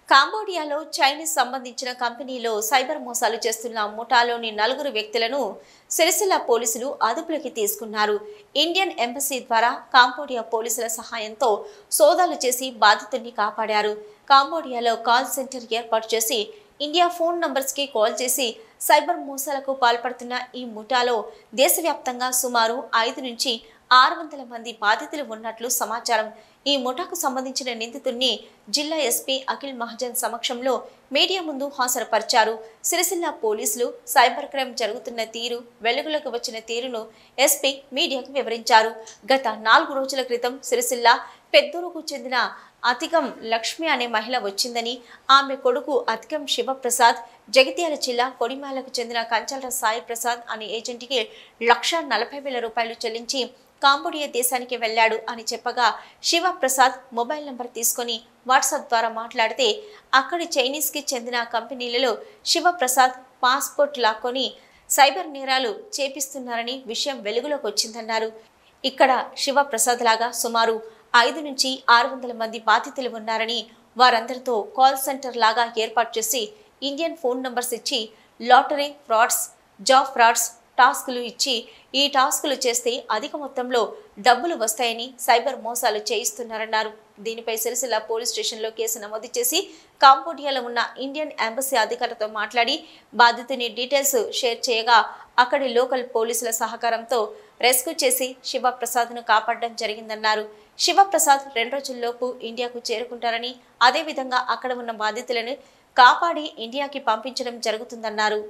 కాంబోడియాలో Chinese సంబంధించిన కంపెనీలో cyber మోసాలు చేస్తున్న ముఠాలోని నలుగురు వ్యక్తులను సిరిసిల్ల పోలీసులు అదుపులోకి తీసుకున్నారు ఇండియన్ ఎంబసీ ద్వారా కాంబోడియా పోలీసుల సహాయంతో సోదాలు చేసి బాధితుడిని కాపాడారు కాంబోడియాలో కాల్ సెంటర్ ఏర్పాటు చేసి ఇండియా ఫోన్ నంబర్స్కి కాల్ చేసి సైబర్ మోసాలకు పాల్పడుతున్న ఈ ముఠాలో దేశవ్యాప్తంగా సుమారు ఐదు నుంచి ఆరు వందల మంది బాధితులు ఉన్నట్లు సమాచారం ఈ ముఠాకు సంబంధించిన నిందితుడిని జిల్లా ఎస్పీ అఖిల్ మహాజన్ సమక్షంలో మీడియా ముందు హాజరుపరిచారు సిరిసిల్ల పోలీసులు సైబర్ క్రైమ్ జరుగుతున్న తీరు వెలుగులోకి వచ్చిన తీరును ఎస్పీ మీడియాకు వివరించారు గత నాలుగు రోజుల క్రితం సిరిసిల్ల పెద్దూరుకు చెందిన అతికం లక్ష్మి అనే మహిళ వచ్చిందని ఆమె కొడుకు అతికం శివప్రసాద్ జగిత్యాల జిల్లా కొడిమాలకు చెందిన కంచల సాయి ప్రసాద్ అనే ఏజెంట్కి లక్ష నలభై వేల రూపాయలు చెల్లించి కాంబోడియా దేశానికి వెళ్ళాడు అని చెప్పగా శివప్రసాద్ మొబైల్ నంబర్ తీసుకొని వాట్సాప్ ద్వారా మాట్లాడితే అక్కడి చైనీస్కి చెందిన కంపెనీలలో శివప్రసాద్ పాస్పోర్ట్ లాక్కొని సైబర్ నేరాలు చేపిస్తున్నారని విషయం వెలుగులోకి వచ్చిందన్నారు ఇక్కడ శివప్రసాద్ లాగా సుమారు ఐదు నుంచి ఆరు వందల మంది బాధితులు ఉన్నారని వారందరితో కాల్ సెంటర్ లాగా ఏర్పాటు చేసి ఇండియన్ ఫోన్ నంబర్స్ ఇచ్చి లాటరీ ఫ్రాడ్స్ జాబ్ ఫ్రాడ్స్ టాస్కులు ఇచ్చి ఈ టాస్కులు చేస్తే అధిక మొత్తంలో డబ్బులు వస్తాయని సైబర్ మోసాలు చేయిస్తున్నారన్నారు దీనిపై సిరిసిల్ల పోలీస్ స్టేషన్లో కేసు నమోదు చేసి కాంబోడియాలో ఉన్న ఇండియన్ ఎంబసీ అధికారులతో మాట్లాడి బాధితుని డీటెయిల్స్ షేర్ చేయగా అక్కడి లోకల్ పోలీసుల సహకారంతో రెస్క్యూ చేసి శివప్రసాద్ను కాపాడడం జరిగిందన్నారు శివప్రసాద్ రెండు రోజుల్లోపు ఇండియాకు చేరుకుంటారని అదేవిధంగా అక్కడ ఉన్న బాధితులను కాపాడి ఇండియాకి పంపించడం జరుగుతుందన్నారు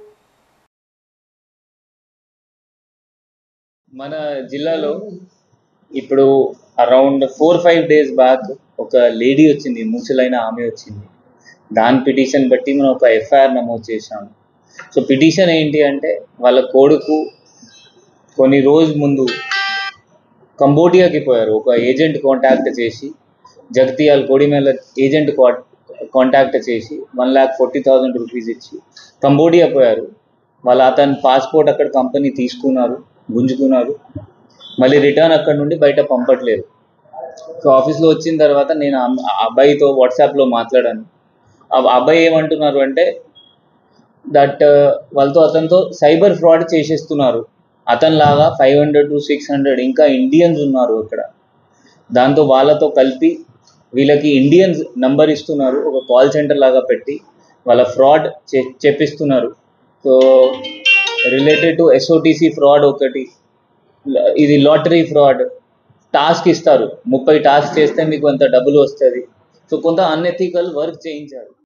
మన జిల్లాలో ఇప్పుడు around four five days back ఒక లేడీ వచ్చింది ముసలైన ఆమె వచ్చింది దాని పిటిషన్ బట్టి మనం ఒక ఎఫ్ఐఆర్ నమోదు చేశాము సో పిటిషన్ ఏంటి అంటే వాళ్ళ కొడుకు కొన్ని రోజు ముందు కంబోడియాకి పోయారు ఒక ఏజెంట్ కాంటాక్ట్ చేసి జగతియాల్ కోడిమేల ఏజెంట్ కాంటాక్ట్ చేసి one lakh forty thousand rupees ఇచ్చి కంబోడియా పోయారు వాళ్ళ అతని పాస్పోర్ట్ అక్కడ కంపెనీ తీసుకున్నారు గుంజుకున్నారు మళ్ళీ రిటర్న్ అక్కడ నుండి బయట పంపట్లేదు సో ఆఫీస్లో వచ్చిన తర్వాత నేను ఆ- ఆ అబ్బాయితో వాట్సాప్లో మాట్లాడాను ఆ అబ్బాయి ఏమంటున్నారు అంటే దట్ వాళ్ళతో అతనితో సైబర్ ఫ్రాడ్ చేసేస్తున్నారు అతనిలాగా five hundred to six hundred ఇంకా ఇండియన్స్ ఉన్నారు ఇక్కడ దాంతో వాళ్ళతో కలిపి వీళ్ళకి ఇండియన్స్ నంబర్ ఇస్తున్నారు ఒక కాల్ సెంటర్ లాగా పెట్టి వాళ్ళ ఫ్రాడ్ చే చెప్పిస్తున్నారు so related to SOTC fraud ఒకటి ల- ఇది లాటరీ ఫ్రాడ్ టాస్క్ ఇస్తారు ముప్పై టాస్క్ చేస్తే మీకు అంత డబ్బులు వస్తుంది సో కొంత అన్ఎథికల్ వర్క్ చేయించారు